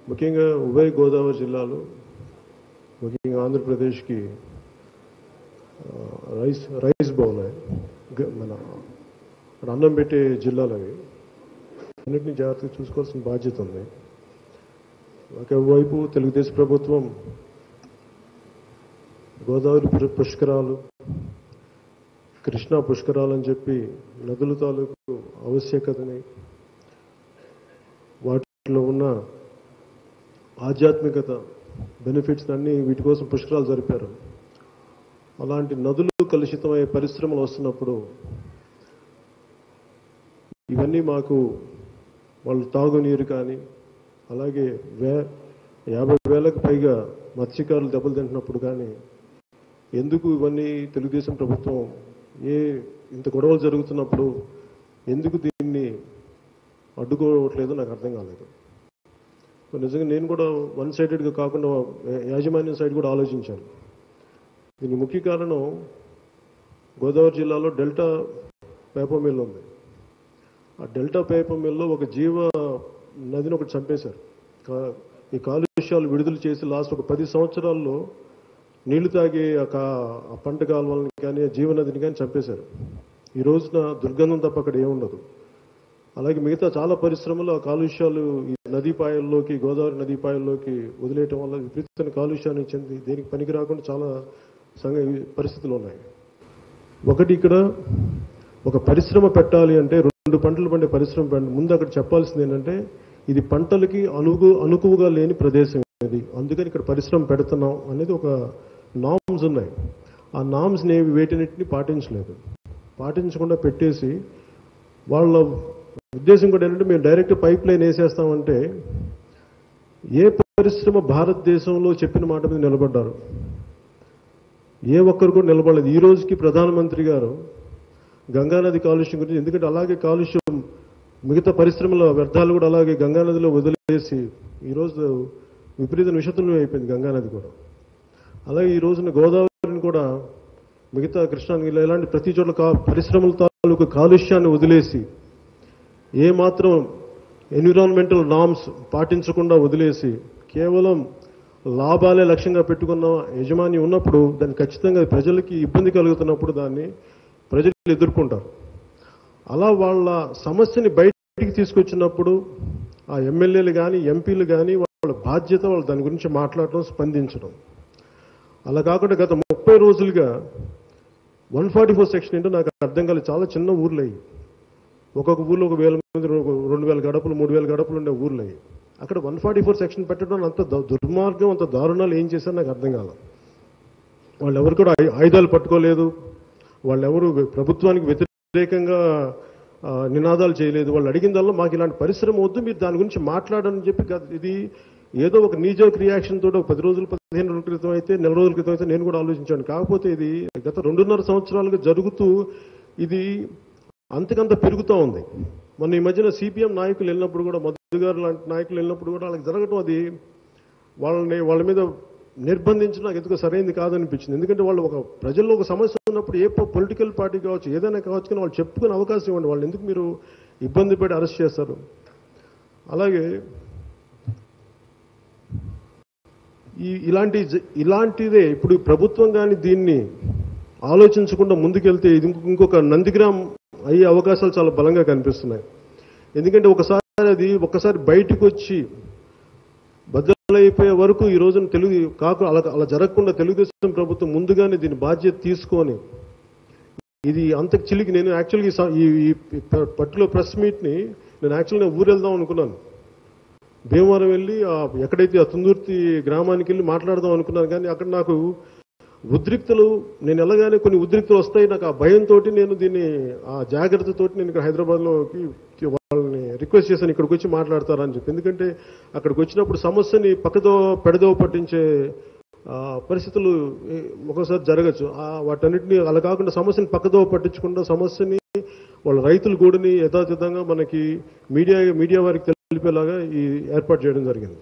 ముఖ్యంగా ఉభయ గోదావరి జిల్లాలు ముఖ్యంగా ఆంధ్రప్రదేశ్కి ఆ, రైస్ రైస్ బౌల్ గ- మన అక్కడ అన్నం పెట్టే జిల్లాలు అవి అన్నింటినీ జాగ్రత్తగా చూసుకోవాల్సిన బాధ్యత ఉంది ఒకవైపు తెలుగుదేశం ప్రభుత్వం గోదావరి పు- పుష్కరాలు కృష్ణా పుష్కరాలు అని చెప్పి నదుల తాలూకు ఆవశ్యకతని వాటిలో ఉన్న ఆధ్యాత్మికత బెనిఫిట్స్ అన్ని వీటి కోసం పుష్కరాలు జరిపారు అలాంటి నదులు కలుషితమయ్యే పరిశ్రమలు వస్తున్నప్పుడు ఇవన్నీ మాకు వాళ్ళు తాగునీరు కానీ అలాగే వే యాభై వేలకు పైగా మత్స్యకారులు దెబ్బలు తింటున్నప్పుడు కానీ ఎందుకు ఇవన్నీ తెలుగుదేశం ప్రభుత్వం ఏ ఇంత గొడవలు జరుగుతున్నప్పుడు ఎందుకు దీన్ని అడ్డుకోవట్లేదో నాకు అర్థం కాలేదు నిజంగా నేను కూడా వన్ సైడెడ్గా కాకుండా యాజమాన్యం సైడ్ కూడా ఆలోచించాను దీనికి ముఖ్య కారణం గోదావరి జిల్లాలో డెల్టా పేపర్ మిల్ ఉంది ఆ డెల్టా పేపర్ మిల్లో ఒక జీవ నదిని ఒకటి చంపేశారు కా- ఈ కాలుష్యాలు విడుదల చేసి లాస్ట్ ఒక పది సంవత్సరాల్లో నీళ్లు తాగే ఆ కా- ఆ పంట కాలువలని కానీ ఆ జీవనదిని కానీ చంపేశారు ఈ రోజున దుర్గంధం తప్ప అక్కడ ఏముండదు అలాగే మిగతా చాలా పరిశ్రమలు ఆ కాలుష్యాలు ఈ నదీపాయల్లోకి గోదావరి నదీపాయల్లోకి వదిలేయటం వల్ల విపరీతమైన కాలుష్యాన్ని చెంది దేనికి పనికి రాకుండా చాలా సంగ పరిస్థితులు ఉన్నాయి ఒకటి ఇక్కడ ఒక పరిశ్రమ పెట్టాలి అంటే రెండు పంటలు పండే పరిశ్రమ పెట్ట- ముందు అక్కడ చెప్పాల్సింది ఏంటంటే ఇది పంటలకి అనుగు అనుకువగా లేని ప్రదేశం ఇది అందుకని ఇక్కడ పరిశ్రమ పెడుతున్నాం అనేది ఒక నామ్స్ ఉన్నాయి ఆ నామ్స్ని వేటినిటిని పాటించలేదు పాటించకుండా పెట్టేసి వాళ్ళ ఉద్దేశం కూడా ఏంటంటే మేము డైరెక్ట్ పైప్ లైన్ వేసేస్తామంటే ఏ పరిశ్రమ భారతదేశంలో చెప్పిన మాట మీద నిలబడ్డారు ఏ ఒక్కరు కూడా నిలబడలేదు ఈ రోజుకి ప్రధానమంత్రి గారు గంగానది కాలుష్యం గురించి ఎందుకంటే అలాగే కాలుష్యం మిగతా పరిశ్రమల వ్యర్థాలు కూడా అలాగే గంగానదిలో వదిలేసి ఈరోజు విపరీత విషతుల్యం అయిపోయింది గంగానది కూడా అలాగే ఈ రోజున గోదావరిని కూడా మిగతా కృష్ణా ఇలా ఇలాంటి ప్రతి చోట్ల కా పరిశ్రమల తాలూకు కాలుష్యాన్ని వదిలేసి ఏ మాత్రం ఎన్విరాన్మెంటల్ నామ్స్ పాటించకుండా వదిలేసి కేవలం లాభాలే లక్ష్యంగా పెట్టుకున్న యజమాని ఉన్నప్పుడు దాన్ని ఖచ్చితంగా ప్రజలకి ఇబ్బంది కలుగుతున్నప్పుడు దాన్ని ప్రజలు ఎదుర్కొంటారు అలా వాళ్ళ సమస్యని బయటికి తీసుకొచ్చినప్పుడు ఆ ఎమ్మెల్యేలు కానీ ఎంపీలు కానీ వాళ్ళ బాధ్యత వాళ్ళు దాని గురించి మాట్లాడటం స్పందించడం అలా కాకుండా గత ముప్పై రోజులుగా వన్ ఫార్టీ ఫోర్ సెక్షన్ ఏంటో నాకు అర్థం కాలేదు చాలా చిన్న ఊర్లు అయ్యి ఒక్కొక్క ఊర్లో ఒక వేల మంది రెండు రెండు వేల గడపలు మూడు వేల గడపలు ఉండే ఊర్లు అయ్యి అక్కడ వన్ ఫార్టీ ఫోర్ సెక్షన్ పెట్టడం అంత ద- దుర్మార్గం అంత దారుణాలు ఏం చేశారో నాకు అర్థం కాల వాళ్ళు ఎవరు కూడా ఆయు- ఆయుధాలు పట్టుకోలేదు వాళ్ళు ఎవరు ప్రభుత్వానికి వ్యతిరేకంగా ఆ, నినాదాలు చేయలేదు వాళ్ళు అడిగిందల్లా మాకు ఇలాంటి పరిశ్రమ వద్దు మీరు దాని గురించి మాట్లాడని చెప్పి గత- ఇది ఏదో ఒక నీజోక్ రియాక్షన్ తోటి ఒక పది రోజులు పదిహేను రోజుల క్రితం అయితే నెల రోజుల క్రితం అయితే నేను కూడా ఆలోచించాను కాకపోతే ఇది గత రెండున్నర సంవత్సరాలుగా జరుగుతూ ఇది అంతకంత పెరుగుతూ ఉంది మొన్న ఈ మధ్యన సిపిఎం నాయకులు వెళ్ళినప్పుడు కూడా మధు గారు లాంటి నాయకులు వెళ్ళినప్పుడు కూడా వాళ్ళకి జరగటం అది వాళ్ళని వాళ్ళ మీద నిర్బంధించడం నాకు ఎందుకో సరైనది కాదనిపించింది ఎందుకంటే వాళ్ళు ఒక ప్రజల్లో ఒక సమస్య ఉన్నప్పుడు ఏ పొలిటికల్ పార్టీ కావచ్చు ఏదైనా కావచ్చు కానీ వాళ్ళు చెప్పుకునే అవకాశం ఇవ్వండి వాళ్ళు ఎందుకు మీరు ఇబ్బంది పడి అరెస్ట్ చేస్తారు అలాగే ఈ ఇలాంటి జ- ఇలాంటిదే ఇప్పుడు ప్రభుత్వం కానీ దీన్ని ఆలోచించకుండా ముందుకెళ్తే ఇది ఇంకొక- ఇంకొక నందిగ్రామ్ అయ్యే అవకాశాలు చాలా బలంగా కనిపిస్తున్నాయి ఎందుకంటే ఒకసారి అది ఒకసారి బయటకు వచ్చి బద్దలైపోయే వరకు ఈ రోజున తెలుగు కాకు అలా అలా జరగకుండా తెలుగుదేశం ప్రభుత్వం ముందుగానే దీని బాధ్యత తీసుకొని ఇది అంత చిలికి నేను యాక్చువల్గా ఈ స- ఈ ఈ పర్టికులర్ ప్రెస్ మీట్ని నేను యాక్చువల్గా ఊరు వెళ్దాం అనుకున్నాను భీమవరం వెళ్ళి ఆ ఎక్కడైతే ఆ తుందుర్తి గ్రామానికి వెళ్ళి మాట్లాడదాం అనుకున్నాను కానీ అక్కడ నాకు ఉద్రిక్తలు నేను వెళ్ళగానే కొన్ని ఉద్రిక్తలు వస్తాయి నాకు ఆ భయంతో నేను దీన్ని ఆ జాగ్రత్తతోటి నేను ఇక్కడ హైదరాబాద్లోకి వాళ్ళని రిక్వెస్ట్ చేశాను ఇక్కడికి వచ్చి మాట్లాడతారని చెప్పి ఎందుకంటే అక్కడికి వచ్చినప్పుడు సమస్యని పక్కదో పెడదో పట్టించే ఆ, పరిస్థితులు ఏ, ఒక్కోసారి జరగచ్చు ఆ, వాటన్నిటిని అలా కాకుండా సమస్యని పక్కదో పట్టించకుండా సమస్యని వాళ్ళ రైతుల గూడిని యథాతథంగా మనకి మీడియా మీడియా వారికి తెలిపేలాగా ఈ ఏర్పాటు చేయడం జరిగింది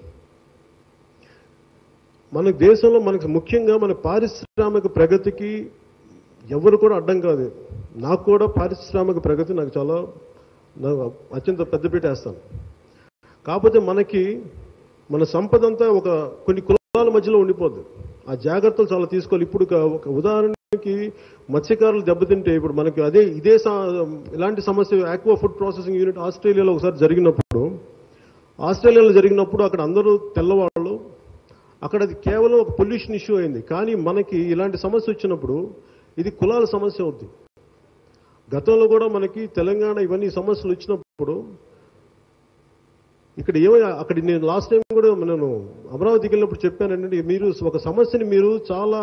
మన దేశంలో మనకి ముఖ్యంగా మన పారిశ్రామిక ప్రగతికి ఎవరు కూడా అడ్డం కాదు నాకు కూడా పారిశ్రామిక ప్రగతి నాకు చాలా నాకు అత్యంత పెద్దపీట వేస్తాను కాకపోతే మనకి మన సంపద అంతా ఒక కొన్ని కులాల మధ్యలో ఉండిపోద్ది ఆ జాగ్రత్తలు చాలా తీసుకోవాలి ఇప్పుడు ఒక- ఒక ఉదాహరణకి మత్స్యకారులు దెబ్బతింటే ఇప్పుడు మనకి అదే ఇదే సా- ఇలాంటి సమస్య ఆక్వా ఫుడ్ ప్రాసెసింగ్ యూనిట్ ఆస్ట్రేలియాలో ఒకసారి జరిగినప్పుడు ఆస్ట్రేలియాలో జరిగినప్పుడు అక్కడ అందరూ తెల్లవాళ్ళు అక్కడ అది కేవలం ఒక పొల్యూషన్ ఇష్యూ అయింది కానీ మనకి ఇలాంటి సమస్య వచ్చినప్పుడు ఇది కులాల సమస్య అవుద్ది గతంలో కూడా మనకి తెలంగాణ ఇవన్నీ సమస్యలు వచ్చినప్పుడు ఇక్కడ ఏమో అక్కడ నేను లాస్ట్ టైం కూడా నేను అమరావతికి వెళ్ళినప్పుడు చెప్పానండి మీరు ఒక సమస్యని మీరు చాలా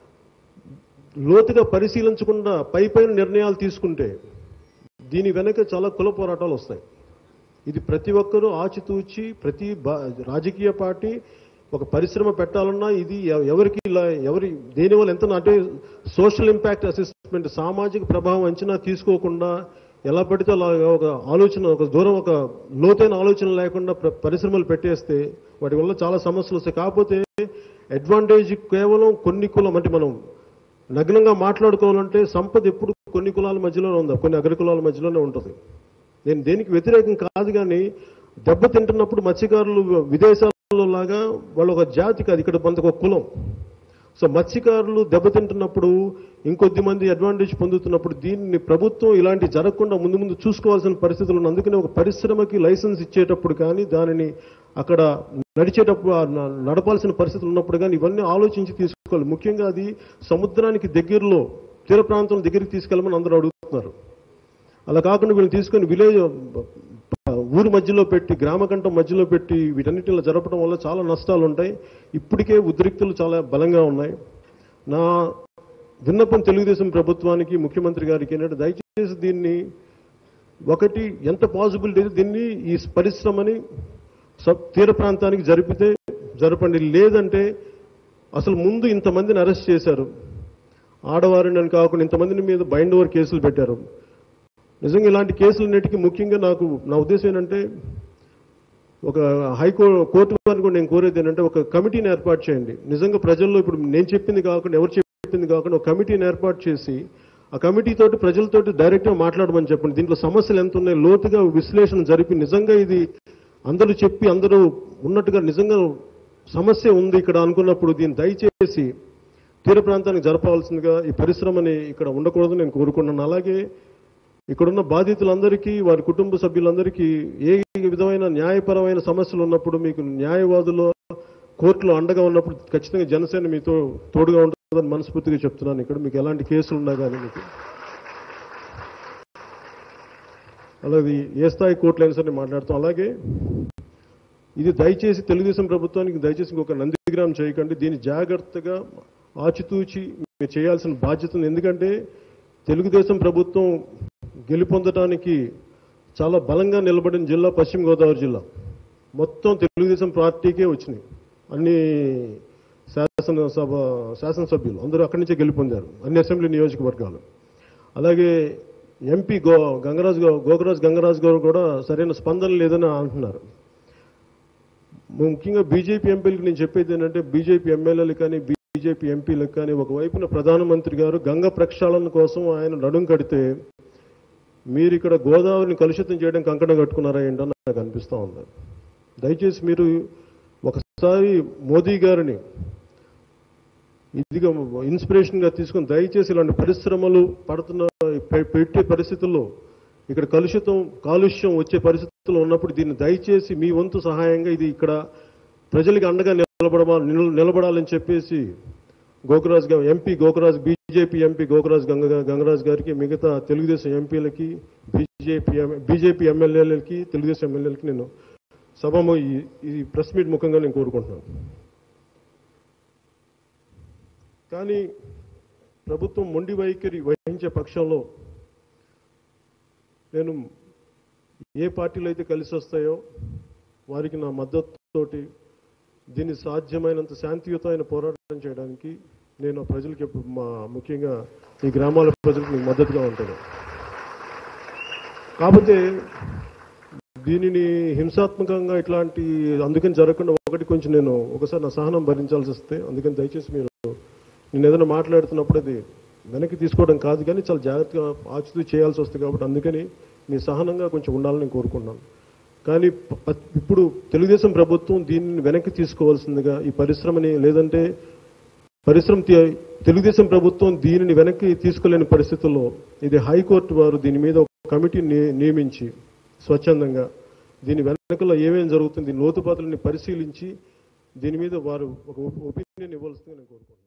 లోతుగా పరిశీలించకుండా పై పైన నిర్ణయాలు తీసుకుంటే దీని వెనక చాలా కుల పోరాటాలు వస్తాయి ఇది ప్రతి ఒక్కరూ ఆచితూచి ప్రతి బా- రాజకీయ పార్టీ ఒక పరిశ్రమ పెట్టాలన్నా ఇది ఎవ- ఎవరికి ఇలా ఎవరి దేనివల్ల ఎంత అంటే సోషల్ ఇంపాక్ట్ అసెస్మెంట్ సామాజిక ప్రభావం అంచనా తీసుకోకుండా ఎలా పడితే అలా ఒక ఆలోచన ఒక దూరం ఒక లోతైన ఆలోచన లేకుండా ప్ర- పరిశ్రమలు పెట్టేస్తే వాటి వల్ల చాలా సమస్యలు వస్తాయి కాకపోతే అడ్వాంటేజ్ కేవలం కొన్ని కులం అంటే మనం నగ్నంగా మాట్లాడుకోవాలంటే సంపద ఎప్పుడు కొన్ని కులాల మధ్యలోనే ఉంది కొన్ని అగ్ర కులాల మధ్యలోనే ఉంటుంది నేను దేనికి వ్యతిరేకం కాదు కానీ దెబ్బతింటున్నప్పుడు మత్స్యకారులు విదేశాల్లో లాగా వాళ్ళు ఒక జాతి కాదు ఇక్కడ మనకు ఒక కులం సో మత్స్యకారులు దెబ్బతింటున్నప్పుడు ఇంకొద్ది మంది అడ్వాంటేజ్ పొందుతున్నప్పుడు దీన్ని ప్రభుత్వం ఇలాంటి జరగకుండా ముందు ముందు చూసుకోవాల్సిన పరిస్థితులు ఉన్నాయి అందుకనే ఒక పరిశ్రమకి లైసెన్స్ ఇచ్చేటప్పుడు కానీ దానిని అక్కడ నడిచేటప్పుడు ఆ న- నడపాల్సిన పరిస్థితులు ఉన్నప్పుడు కానీ ఇవన్నీ ఆలోచించి తీసుకోవాలి ముఖ్యంగా అది సముద్రానికి దగ్గరలో తీర ప్రాంతం దగ్గరికి తీసుకెళ్ళమని అందరూ అడుగుతున్నారు అలా కాకుండా వీళ్ళని తీసుకొని విలేజ్ ఊరు మధ్యలో పెట్టి గ్రామకంఠం మధ్యలో పెట్టి వీటన్నిటిలో జరపడం వల్ల చాలా నష్టాలు ఉంటాయి ఇప్పటికే ఉద్రిక్తులు చాలా బలంగా ఉన్నాయి నా విన్నపం తెలుగుదేశం ప్రభుత్వానికి ముఖ్యమంత్రి గారికి ఏంటంటే దయచేసి దీన్ని ఒకటి ఎంత పాసిబిలిటీ దీన్ని ఈ పరిశ్రమని సబ్ తీర ప్రాంతానికి జరిపితే జరపండి లేదంటే అసలు ముందు ఇంతమందిని అరెస్ట్ చేశారు ఆడవారిని అని కాకుండా ఇంతమందిని మీద బైండ్ ఓవర్ కేసులు పెట్టారు నిజంగా ఇలాంటి కేసులన్నిటికీ ముఖ్యంగా నాకు నా ఉద్దేశం ఏంటంటే ఒక హైకో కోర్టు వారిని కూడా నేను కోరేది ఏంటంటే ఒక కమిటీని ఏర్పాటు చేయండి నిజంగా ప్రజల్లో ఇప్పుడు నేను చెప్పింది కాకుండా ఎవరు చెప్పింది కాకుండా ఒక కమిటీని ఏర్పాటు చేసి ఆ కమిటీ తోటి ప్రజలతోటి డైరెక్ట్గా మాట్లాడమని చెప్పండి దీంట్లో సమస్యలు ఎంత ఉన్నాయి లోతుగా విశ్లేషణ జరిపి నిజంగా ఇది అందరూ చెప్పి అందరూ ఉన్నట్టుగా నిజంగా సమస్య ఉంది ఇక్కడ అనుకున్నప్పుడు దీన్ని దయచేసి తీర ప్రాంతానికి జరపవలసిందిగా ఈ పరిశ్రమని ఇక్కడ ఉండకూడదు నేను కోరుకున్నాను అలాగే ఇక్కడున్న బాధితులందరికీ వారి కుటుంబ సభ్యులందరికీ ఏ విధమైన న్యాయపరమైన సమస్యలు ఉన్నప్పుడు మీకు న్యాయవాదులు కోర్టులో అండగా ఉన్నప్పుడు ఖచ్చితంగా జనసేన మీతో తోడుగా ఉంటుందని మనస్ఫూర్తిగా చెప్తున్నాను ఇక్కడ మీకు ఎలాంటి కేసులు ఉన్నా కానీ మీకు అలాగే ఏ స్థాయి కోర్టులు అయినా సరే మాట్లాడుతాం అలాగే ఇది దయచేసి తెలుగుదేశం ప్రభుత్వానికి దయచేసి ఇంకొక నందిగ్రామం చేయకండి దీన్ని జాగ్రత్తగా ఆచితూచి మీరు చేయాల్సిన బాధ్యత ఉంది ఎందుకంటే తెలుగుదేశం ప్రభుత్వం గెలుపొందడానికి చాలా బలంగా నిలబడిన జిల్లా పశ్చిమ గోదావరి జిల్లా మొత్తం తెలుగుదేశం పార్టీకే వచ్చినాయి అన్ని శాసనసభ శాసనసభ్యులు అందరూ అక్కడి నుంచే గెలుపొందారు అన్ని అసెంబ్లీ నియోజకవర్గాలు అలాగే ఎంపీ గో గంగరాజు గో గోగరాజు గంగరాజు గారు కూడా సరైన స్పందన లేదని అంటున్నారు ముఖ్యంగా బీజేపీ ఎంపీలకు నేను చెప్పేది ఏంటంటే బీజేపీ ఎమ్మెల్యేలు కానీ బీజేపీ ఎంపీలకు కానీ ఒకవైపున ప్రధానమంత్రి గారు గంగ ప్రక్షాళన కోసం ఆయన నడుం కడితే మీరు ఇక్కడ గోదావరిని కలుషితం చేయడం కంకణం కట్టుకున్నారా ఏంటని నాకు అనిపిస్తూ ఉంది దయచేసి మీరు ఒకసారి మోదీ గారిని ఇదిగా ఇన్స్పిరేషన్గా తీసుకుని దయచేసి ఇలాంటి పరిశ్రమలు పడుతున్న పె- పెట్టే పరిస్థితుల్లో ఇక్కడ కలుషితం కాలుష్యం వచ్చే పరిస్థితుల్లో ఉన్నప్పుడు దీన్ని దయచేసి మీ వంతు సహాయంగా ఇది ఇక్కడ ప్రజలకి అండగా నిలబడమా నిల- నిలబడాలని చెప్పేసి గోకురాజ్ గా MP Gokaraju BJP MP Gokaraju Ganga Gangaraju గారికి మిగతా తెలుగుదేశం ఎంపీలకి బీజేపీ బీజేపీ ఎమ్మెల్యేలకి తెలుగుదేశం ఎమ్మెల్యేలకి నేను సభము ఈ- ఈ ప్రెస్ మీట్ ముఖంగా నేను కోరుకుంటున్నాను కానీ ప్రభుత్వం మొండి వైఖరి వహించే పక్షంలో నేను ఏ పార్టీలు అయితే కలిసి వస్తాయో వారికి నా మద్దతుతోటి దీన్ని సాధ్యమైనంత శాంతియుతమైన పోరాటం చేయడానికి నేను ఆ ప్రజలకి ఎప్పుడు మా ముఖ్యంగా ఈ గ్రామాల ప్రజలకు మీకు మద్దతుగా ఉంటాను కాకపోతే దీనిని హింసాత్మకంగా ఇట్లాంటి అందుకని జరగకుండా ఒకటి కొంచెం నేను ఒకసారి నా సహనం భరించాల్సి వస్తే అందుకని దయచేసి మీరు నేను ఏదైనా మాట్లాడుతున్నప్పుడు అది వెనక్కి తీసుకోవడం కాదు కానీ చాలా జాగ్రత్తగా ఆచితూ చేయాల్సి వస్తుంది కాబట్టి అందుకని మీ సహనంగా కొంచెం ఉండాలని నేను కోరుకుంటున్నాను కానీ ప- ఇప్పుడు తెలుగుదేశం ప్రభుత్వం దీనిని వెనక్కి తీసుకోవాల్సిందిగా ఈ పరిశ్రమని లేదంటే పరిశ్రమ తీ- తెలుగుదేశం ప్రభుత్వం దీనిని వెనక్కి తీసుకోలేని పరిస్థితుల్లో ఇది హైకోర్టు వారు దీని మీద ఒక కమిటీ ని- నియమించి స్వచ్ఛందంగా దీని వెనకలో ఏమేం జరుగుతుంది దీని లోతుపాతులని పరిశీలించి దీని మీద వారు ఒక ఒపీనియన్ ఇవ్వాల్సిందిగా నేను కోరుకుంటున్నాను